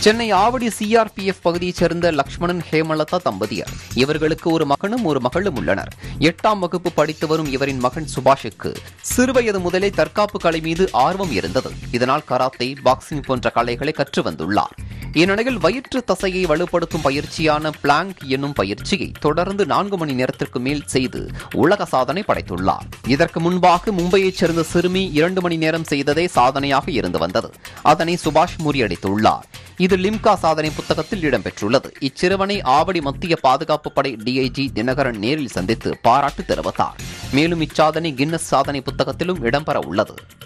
Chennai Avadi CRPF பகுதியைச் சேர்ந்த லக்ஷ்மணன் ஹேமலதா தம்பதியர் இவர்களுக்கு ஒரு மகனும் ஒரு மகளும் உள்ளனர் எட்டாம் வகுப்பு படித்து வரும் இவரின் மகன் சுபாஷுக்கு சிறுவயது முதலே தற்காப்பு கலை மீது ஆர்வம் இருந்தது இதனால் கராத்தே பாக்ஸிங் போன்ற கலைகளை கற்று வந்துள்ளார் இந்நிலையில் வயிற்று தசையை வலுப்படுத்தும் பயிற்சியான பிளாங்க் என்னும் பயிற்சியை தொடர்ந்து நான்கு மணி நேரத்திற்கு மேல் செய்து உலக சாதனை படைத்துள்ளார் இதற்கு முன்பாக மும்பையைச் சேர்ந்த சிறுமி இரண்டு மணி நேரம் செய்ததே சாதனையாக இருந்து வந்தது அதனை சுபாஷ் முறியடித்துள்ளார் இது லிம்கா சாதனை புத்தகத்தில் இடம்பெற்றுள்ளது இச்சிறுவனை ஆவடி மத்திய பாதுகாப்பு படை டிஐஜி தினகரன் நேரில் சந்தித்து பாராட்டு தெரிவித்தார் மேலும் இச்சாதனை கின்னஸ் சாதனை புத்தகத்திலும் இடம்பெற உள்ளது